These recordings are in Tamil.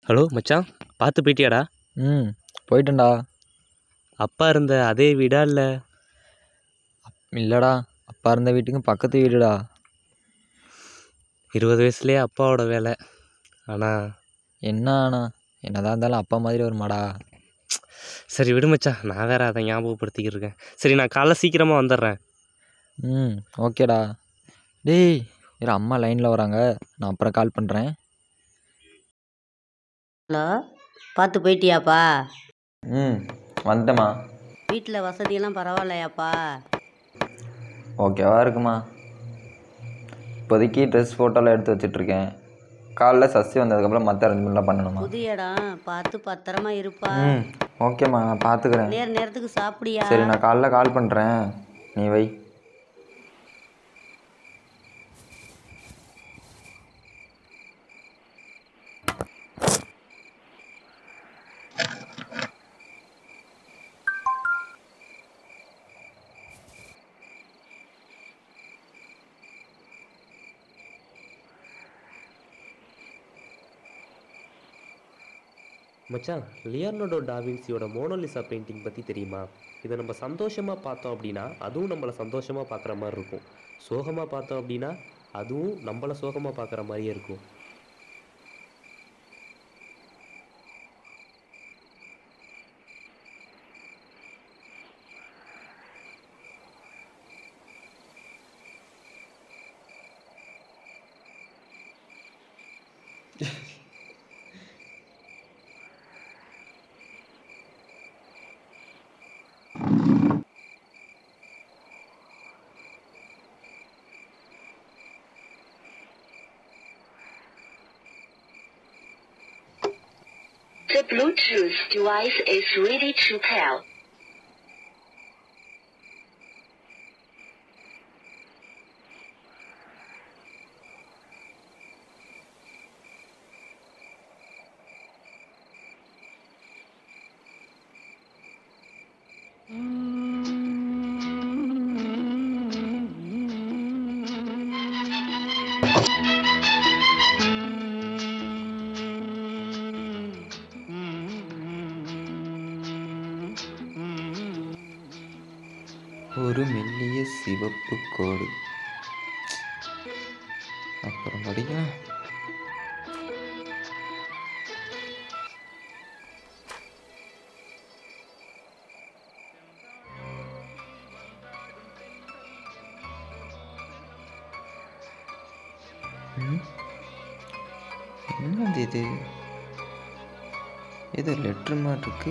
ஹலோ மச்சான் பார்த்து போயிட்டியாடா ம் போயிட்டேன்டா அப்பா இருந்த அதே வீடா இல்லை இல்லைடா அப்பா இருந்த வீட்டுக்கும் பக்கத்து வீடுடா இருபது வயசுலேயே அப்பாவோட வேலை ஆனால் என்ன ஆனா என்னதான் இருந்தாலும் அப்பா மாதிரி வருமாடா சரி விடு மச்சான் நான் வேற அதை ஞாபகப்படுத்திக்கிட்டு இருக்கேன் சரி நான் காலைல சீக்கிரமாக வந்துடுறேன் ம் ஓகேடா டேய் இரு அம்மா லைனில் வராங்க நான் அப்புறம் கால் பண்ணுறேன் ஹலோ பார்த்து போயிட்டியாப்பா ம் வந்துட்டேம்மா வீட்டில் வசதியெல்லாம் பரவாயில்லையாப்பா ஓகேவா இருக்குமா இப்போதைக்கு ட்ரெஸ் ஃபோட்டோலாம் எடுத்து வச்சிட்ருக்கேன் காலைல சசி வந்ததுக்கப்புறம் மற்ற அரேஞ்ச்மெண்ட்லாம் பண்ணணுமா புது இடம் பார்த்து பத்திரமா இருப்பா ம் ஓகேம்மா நான் பார்த்துக்கிறேன் நேர நேரத்துக்கு சாப்பிடியா சரி நான் காலைல கால் பண்ணுறேன் நீ வை மச்சான் லியர்னோடோ டாவின்சியோட மோனோலிசா பெயிண்டிங் பற்றி தெரியுமா இதை நம்ம சந்தோஷமாக பார்த்தோம் அப்படின்னா அதுவும் நம்மளை சந்தோஷமாக பார்க்குற மாதிரி இருக்கும் சோகமாக பார்த்தோம் அப்படின்னா அதுவும் நம்மளை சோகமாக பார்க்குற மாதிரியே இருக்கும் The Bluetooth device is ready to pair. ஒரு மெல்லிய சிவப்பு கோடு அப்புறம் படிங்க ம்? என்னது இது ஏதோ லெட்ரு மாதிரி இருக்கு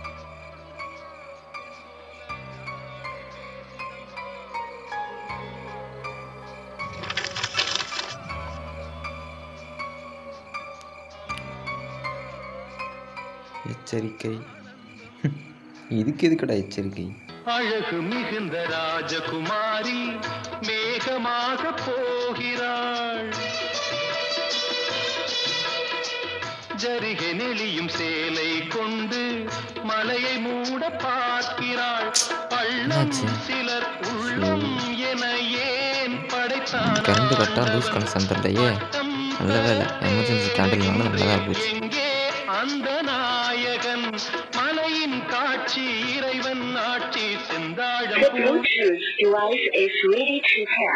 எச்சரிக்கை இதுக்கு எதுக்கடா எச்சரிக்கை அழகு மிகுந்த ராஜகுமாரி மேகமாக போகிறாள் ஜரிகை நெளியும் சேலை கொண்டு மலையை மூட பார்க்கிறாள் பள்ளம் என்னாச்சு? சிலர் உள்ளம் என ஏன் படைத்தான் கரண்ட் கட்டா லூஸ் கனெக்ஷன் தரலையே நல்ல வேலை எமர்ஜென்சி கேண்டில்னால நல்லதாக போச்சு எங்கே அந்த நாயகன் மலையின் காட்சி இறைவன் ஆட்சி The செந்தாழம் பூ Bluetooth device is ready to pair.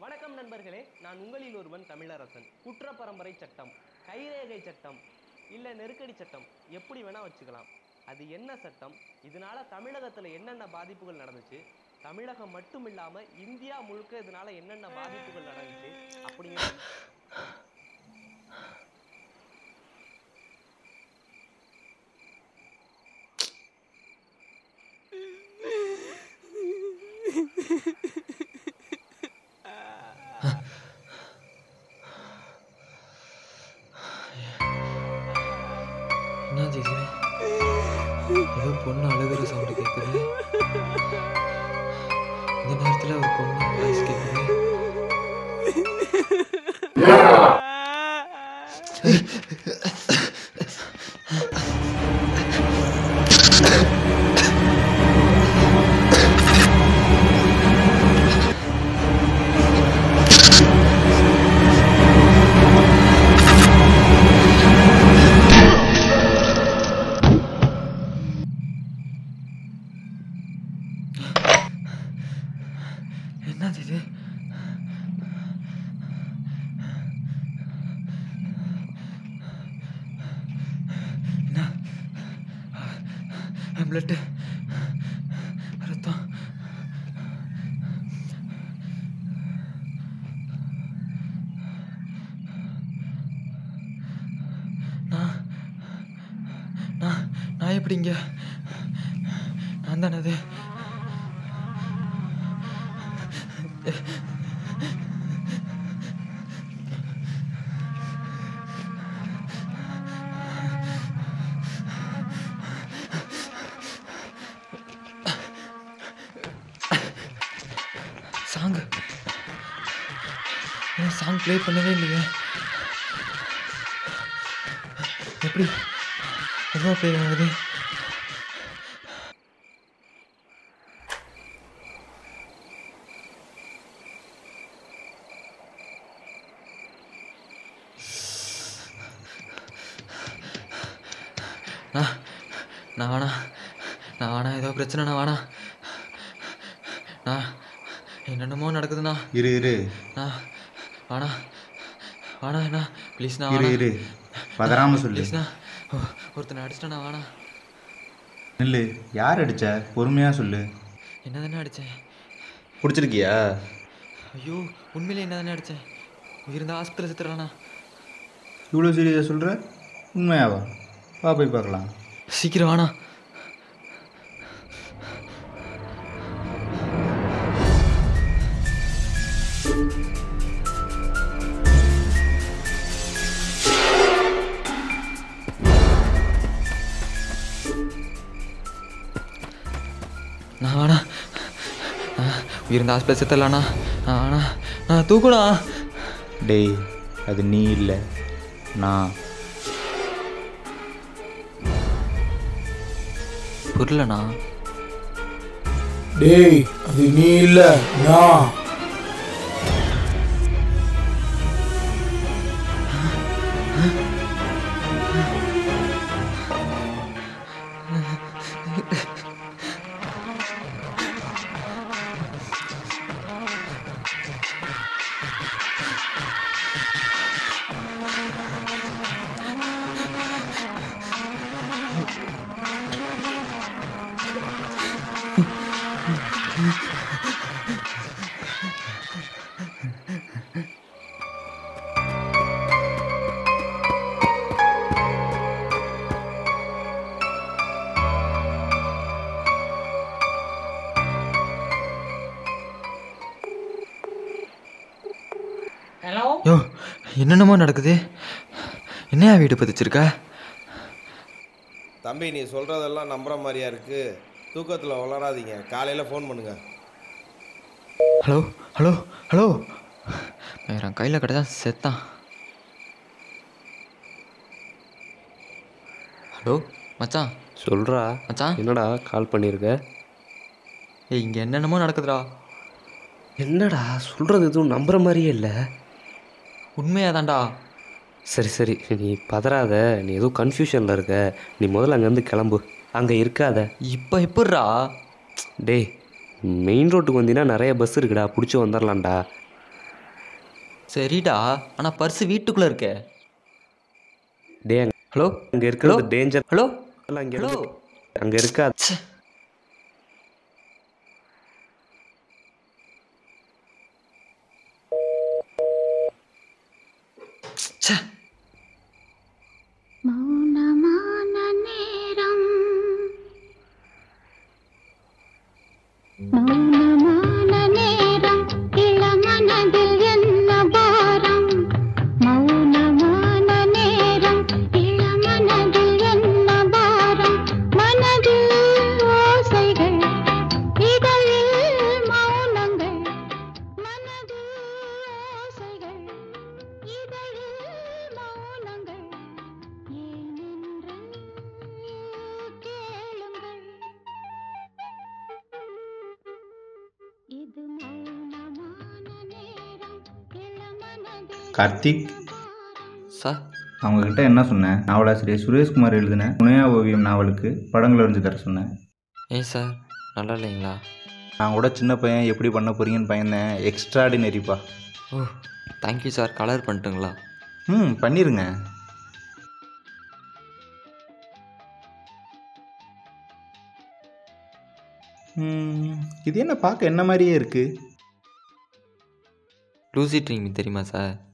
வணக்கம் நண்பர்களே நான் உங்களில் ஒருவன் தமிழரசன் குற்றப்பரம்பரை சட்டம் கைரேகை சட்டம் இல்லை நெருக்கடி சட்டம் எப்படி வேணா வச்சுக்கலாம் அது என்ன சட்டம் இதனால தமிழகத்தில் என்னென்ன பாதிப்புகள் நடந்துச்சு தமிழகம் மட்டும் இல்லாம இந்தியா முழுக்க இதனால என்னென்ன பாதிப்புகள் நடந்துச்சு அப்படிங்கிற என்னாச்சு இது ஏதோ பொண்ணு அழுகிற சவுண்டு கேட்குது இந்த நேரத்தில் ஒரு பொண்ணு வாய்ஸ் கேட்குது என்னது இது என்ன பிளட்டு ரத்தம் நான் நான் நான் எப்படி இங்கே நான் தானே அது சாங் சாங் ப்ளே பண்ணவே இல்லையே எப்படி எவ்வளோ ப்ளே ஆகுது நான் நான் வேணா நான் வேணா ஏதோ பிரச்சனைண்ணா வேணா நான் என்னென்னமோ நடக்குதுண்ணா இரு இரு நான் வேணா வேணா அண்ணா ப்ளீஸ்ண்ணா இரு வேணா இரு பதறாம சொல்லு ப்ளீஸ்ண்ணா ஒருத்தனை அடிச்சிட்டேண்ணா வேணா நில்லு யார் அடிச்ச பொறுமையா சொல்லு என்ன தானே அடித்தேன் பிடிச்சிருக்கியா ஐயோ உண்மையிலே என்ன தானே அடித்தேன் இருந்த ஆஸ்பத்திரி செத்துறானா இவ்வளோ சீரியஸாக சொல்கிற உண்மையாவா வா போய் பார்க்கலாம் சீக்கிரம் வேணா நான் வேணா நான் உயிர்ந்த ஹாஸ்பிட்டல் செத்துடலாண்ணா நான் வேணா நான் தூக்குடா டேய் அது நீ இல்லை நான் புரியலண்ணா டேய் அது நீ இல்ல நான் யோ என்னென்னமோ நடக்குது என்னையா வீடு பதிச்சிருக்க தம்பி நீ சொல்கிறதெல்லாம் நம்புற மாதிரியா இருக்கு தூக்கத்தில் வளராதீங்க காலையில் ஃபோன் பண்ணுங்க ஹலோ ஹலோ ஹலோ என் கையில் கிடச்சா செத்தான் ஹலோ மச்சான் சொல்கிறா மச்சான் என்னடா கால் பண்ணியிருக்க ஏய் இங்கே என்னென்னமோ நடக்குதுடா என்னடா சொல்கிறது எதுவும் நம்புற மாதிரியே இல்லை உண்மையாக தான்டா சரி சரி நீ பதறாத நீ ஏதோ கன்ஃபியூஷனில் இருக்க நீ முதல்ல அங்கேருந்து கிளம்பு அங்கே இருக்காத இப்போ எப்படிரா டேய் மெயின் ரோட்டுக்கு வந்தீங்கன்னா நிறைய பஸ் இருக்குடா பிடிச்சி வந்துடலாம்டா சரிடா ஆனால் பர்ஸு வீட்டுக்குள்ளே இருக்கே டே ஹலோ அங்கே இருக்கிறது டேஞ்சர் ஹலோ அங்கே ஹலோ அங்கே இருக்கா ச்சே மௌனமான நேரம் மௌனமான நேரம் இளமனதில் என்ன பாரம் மௌனமான நேரம் இளமனதில் என்ன பாரம் மனதில் ஓசைகள் இதழில் மௌனங்கள் மனதில் ஓசைகள் இதழில் மௌனங்கள் ஏனென்று கேளுங்கள் இது மௌனமான நேரம் இளமனதில் கார்த்திக் சார் அவங்கக்கிட்ட என்ன சொன்னேன் நாவலாசிரியர் சுரேஷ்குமார் எழுதின புனையா ஓவியம் நாவலுக்கு படங்கள் வரைஞ்சு தர சொன்னேன் ஏன் சார் நல்லா இல்லைங்களா நான் கூட சின்ன பையன் எப்படி பண்ண போறீங்கன்னு பயந்தேன் எக்ஸ்ட்ராடினரிப்பா ஓ தேங்க்யூ சார் கலர் பண்ணிட்டுங்களா ம் பண்ணிருங்க ம், இது என்ன பார்க்க என்ன மாதிரியே இருக்குது லூசி ட்ரீம் தெரியுமா சார்